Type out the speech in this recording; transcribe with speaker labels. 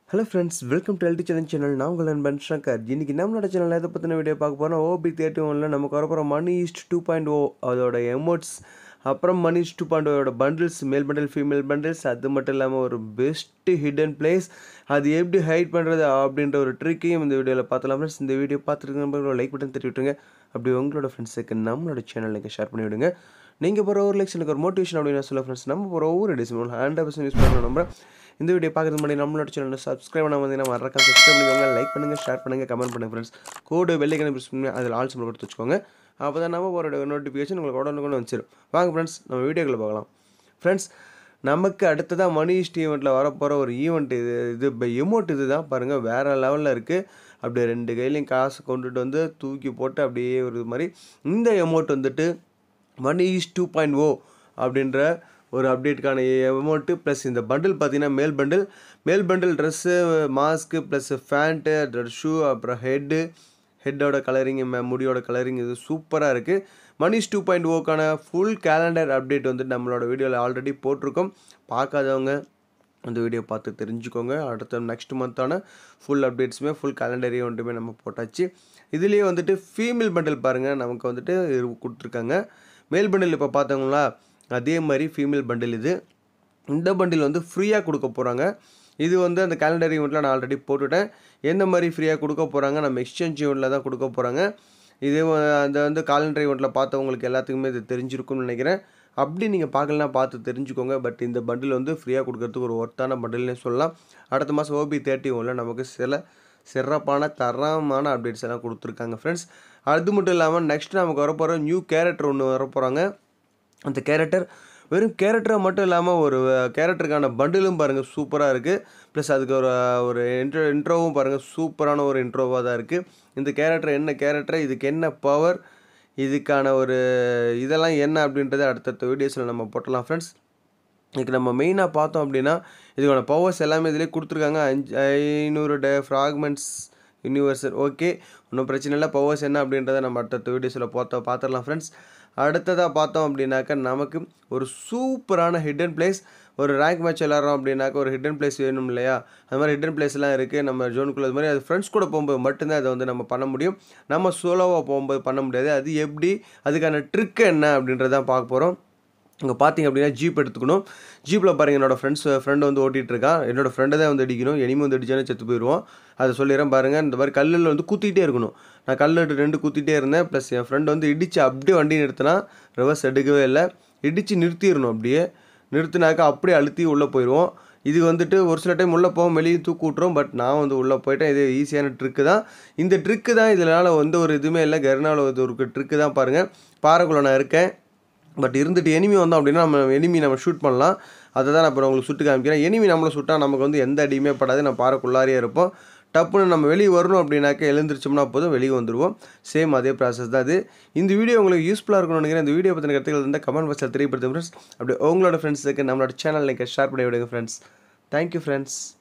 Speaker 1: hello friends welcome to LD channel channel நான் உங்கள் நண்பன் சங்கர் இன்னைக்கு நம்மளோட சேனலில் எதை பற்றின வீடியோ பார்க்க போகிறோம் ஓபி தேர்ட்டி ஒனில் நமக்கு வரப்போகிற money heist two point O அதோட எமோட்ஸ் அப்புறம் மணி ஈஸ்ட் டூ பாயிண்ட் ஓட bundles male bundle female bundles அது மட்டும் இல்லாமல் ஒரு பெஸ்ட்டு ஹிடன் பிளேஸ் அது எப்படி ஹைட் பண்ணுறது அப்படின்ற ஒரு ட்ரிக்கையும் இந்த வீடியோவில் பார்த்தலாம் ஃப்ரெண்ட்ஸ் இந்த வீடியோ பார்த்துருக்க லைக் பட்டன் தட்டி விட்டுருங்க அப்படி உங்களோட ஃப்ரெண்ட்ஸுக்கு நம்மளோட சேனல் நீங்கள் ஷேர் பண்ணி விடுங்க நீங்கள் போகிற ஒரு லைக்ஸ் எனக்கு ஒரு மோட்டிவேஷன் அப்படின்னு சொல்ல ஃப்ரெண்ட்ஸ் நம்ம போகிற ஒவ்வொரு டிசைன் ஹண்ட்ரட் பர்சன்ட் யூஸ் பண்ண நம்புறேன் இந்த வீடியோ பார்க்கறது முன்னாடி நம்மளோட சேனல் சப்ஸ்கிரைப் பண்ண வந்தீங்கன்னா மறக்காம சப்ஸ்கிரைப் பண்ணிக்கோங்க லைக் பண்ணுங்கள் ஷேர் பண்ணுங்கள் கமெண்ட் பண்ணுங்கள் ஃப்ரெண்ட்ஸ் கோடு வெள்ளைக்கணி ப்ரெஸ் பண்ணி அதில் ஆல் சிம்பிள் கொடுத்து வச்சுக்கோங்க அப்போ தான் நம்ம ஒரு நோட்டிஃபிகேஷன் உங்களுக்கு உடனே கொண்டு வந்துச்சிடும் வாங்க ஃப்ரெண்ட்ஸ் நம்ம வீடியோக்குள்ளே பார்க்கலாம் ஃப்ரெண்ட்ஸ் நமக்கு அடுத்ததாக மணி ஈஸ்ட் ஈவெண்ட்டில் வரப்போகிற ஒரு ஈவெண்ட் இது இது இப்போ எமௌண்ட் இது தான் பாருங்கள் வேறு லெவலில் இருக்குது அப்படியே ரெண்டு கையிலையும் காசு கொண்டுட்டு வந்து தூக்கி போட்டு அப்படியே ஒரு மாதிரி இந்த எமௌண்ட் வந்துட்டு money heist two point O அப்படின்ற ஒரு அப்டேட்டுக்கான அமௌண்ட்டு ப்ளஸ் இந்த பண்டில் பார்த்தீங்கன்னா male bundle male bundle dress mask plus pant shoe அப்புறம் ஹெட்டு ஹெட்டோட கலரிங் முடியோட கலரிங் இது சூப்பராக இருக்குது மணிஷ் டூ பாயிண்ட் ஓக்கான ஃபுல் கேலண்டர் அப்டேட் வந்து நம்மளோட வீடியோவில் ஆல்ரெடி போட்டிருக்கோம் பார்க்காதவங்க அந்த வீடியோ பார்த்து தெரிஞ்சுக்கோங்க அடுத்த நெக்ஸ்ட் மந்த்தான ஃபுல் அப்டேட்ஸுமே ஃபுல் கேலண்டர் ஈவெண்ட்டுமே நம்ம போட்டாச்சு இதுலேயே வந்துட்டு ஃபீமேல் பண்டில் பாருங்கள் நமக்கு வந்துட்டு இரு- கொடுத்துருக்காங்க மேல் பண்டில் இப்போ பார்த்தவங்களா அதே மாதிரி ஃபீமேல் பண்டில் இது இந்த பண்டில் வந்து ஃப்ரீயாக கொடுக்க போகிறாங்க இது வந்து அந்த கேலண்டர் ஈவெண்ட்டில் நான் ஆல்ரெடி போட்டுட்டேன் எந்த மாதிரி ஃப்ரீயாக கொடுக்க போகிறாங்க நம்ம எக்ஸ்சேஞ்ச் ஈவெண்ட்டில் தான் கொடுக்க போகிறாங்க இது வ- அந்த வந்து காலண்டர் ஈவெண்ட்டில் பார்த்தவங்களுக்கு எல்லாத்துக்குமே இது தெரிஞ்சிருக்கும்னு நினைக்கிறேன் அப்படி நீங்கள் பார்க்கலனா பார்த்து தெரிஞ்சுக்கோங்க பட் இந்த பண்டில் வந்து ஃப்ரீயாக கொடுக்கறதுக்கு ஒரு ஒர்த்தான பண்டில்னே சொல்லலாம் அடுத்த மாதம் ஓபி தேர்ட்டி ஒனில் நமக்கு சில சிறப்பான தரமான அப்டேட்ஸ் எல்லாம் கொடுத்துருக்காங்க ஃப்ரெண்ட்ஸ் அது மட்டும் இல்லாமல் நெக்ஸ்ட் நமக்கு வரப்போகிற நியூ கேரக்டர் ஒன்று வரப்போகிறாங்க அந்த கேரக்டர் வெறும் கேரக்டரை மட்டும் இல்லாமல் ஒரு கேரக்டருக்கான பண்டிலும் பாருங்கள் சூப்பராக இருக்குது ப்ளஸ் அதுக்கு ஒரு ஒரு இன்ட்ரோ இன்ட்ரோவும் பாருங்கள் சூப்பரான ஒரு இன்ட்ரோவாக தான் இருக்குது இந்த கேரக்டர் என்ன கேரக்டர் இதுக்கு என்ன பவர் இதுக்கான ஒரு இதெல்லாம் என்ன அப்படின்றத அடுத்தடுத்த வீடியோஸில் நம்ம போட்டலாம் ஃப்ரெண்ட்ஸ் இதுக்கு நம்ம மெயினாக பார்த்தோம் அப்படின்னா இதுக்கான பவர்ஸ் எல்லாமே இதிலே கொடுத்துருக்காங்க அஞ்சு ஐநூறு டே ஃப்ராக்மெண்ட்ஸ் யூனிவர்சல் ஓகே ஒன்றும் பிரச்சனை இல்லை பவர்ஸ் என்ன அப்படின்றத நம்ம அடுத்தடுத்த வீடியோஸில் பார்த்தோம் பார்த்துடலாம் ஃப்ரெண்ட்ஸ் அடுத்ததாக பார்த்தோம் அப்படின்னாக்கா நமக்கு ஒரு சூப்பரான ஹிடன் பிளேஸ் ஒரு ரேங்க் மேட்ச் விளாட்றோம் அப்படின்னாக்கா ஒரு ஹிடன் பிளேஸ் வேணும் இல்லையா அது மாதிரி ஹிடன் பிளேஸ்லாம் இருக்குது நம்ம ஜோனுக்குள்ள அது மாதிரி அது ஃப்ரெண்ட்ஸ் கூட போகும்போது மட்டும்தான் அதை வந்து நம்ம பண்ண முடியும் நம்ம சோலோவாக போகும்போது பண்ண முடியாது அது எப்படி அதுக்கான ட்ரிக் என்ன அப்படின்றதான் பார்க்க போகிறோம் இங்கே பார்த்தீங்க அப்படின்னா ஜீப் எடுத்துக்கணும் ஜீப்பில் பாருங்க என்னோட ஃப்ரெண்ட்ஸ் ஃப்ரெண்டு வந்து ஓட்டிகிட்டு இருக்கான் என்னோட ஃப்ரெண்டை தான் வந்து அடிக்கணும் எனிமே வந்து அடிச்சானே செத்து போயிடுவோம் அதை சொல்லிடுறேன் பாருங்கள் இந்த மாதிரி கல்லில் வந்து குத்திட்டே இருக்கணும் நான் கல் ரெண்டு குத்திட்டே இருந்தேன் ப்ளஸ் என் ஃப்ரெண்டு வந்து இடித்து அப்படியே வண்டி நிறுத்தினா ரிவர்ஸ் எடுக்கவே இல்லை இடித்து நிறுத்திடணும் அப்படியே நிறுத்தினாக்கா அப்படியே அழுத்தி உள்ளே போயிடுவோம் இது வந்துட்டு ஒரு சில டைம் உள்ளே போவோம் வெளியே தூக்கு விட்றோம் பட் நான் வந்து உள்ளே போயிட்டேன் இது ஈஸியான ட்ரிக்கு தான் இந்த ட்ரிக்கு தான் இதனால் வந்து ஒரு இதுவுமே இல்லை கருணாவில் வந்து ஒரு ட்ரிக்கு தான் பாருங்கள் பாறைக்குள்ளே நான் இருக்கேன் பட் இருந்துட்டு எனிமி வந்தோம் அப்படின்னா நம்ம எனிமி நம்ம ஷூட் பண்ணலாம் அதை தான் நான் இப்போ உங்களுக்கு சுட்டு காமிக்கிறேன் எனிமி நம்மளை சுட்டால் நமக்கு வந்து எந்த அடியுமே படாது நம்ம பாறைக்குள்ளாரியே இருப்போம் டப்புன்னு நம்ம வெளியே வரணும் அப்படின்னாக்க எழுந்திரிச்சோம்னா போதும் வெளியே வந்துடுவோம் சேம் அதே ப்ராசஸ் தான் அது இந்த வீடியோ உங்களுக்கு யூஸ்ஃபுல்லாக இருக்கணும்னு நினைக்கிறேன் இந்த வீடியோ பற்றின கருத்துக்கள் இருந்தால் கமெண்ட் பாக்ஸில் தெரியப்படுத்துங்க ஃப்ரெண்ட்ஸ் அப்படி உங்களோட ஃப்ரெண்ட்ஸுக்கு நம்மளோட சேனல் லிங்கை ஷேர் பண்ணி விடுங்க ஃப்ரெண்ட்ஸ் தேங்க்யூ ஃப்ரெண்ட்ஸ்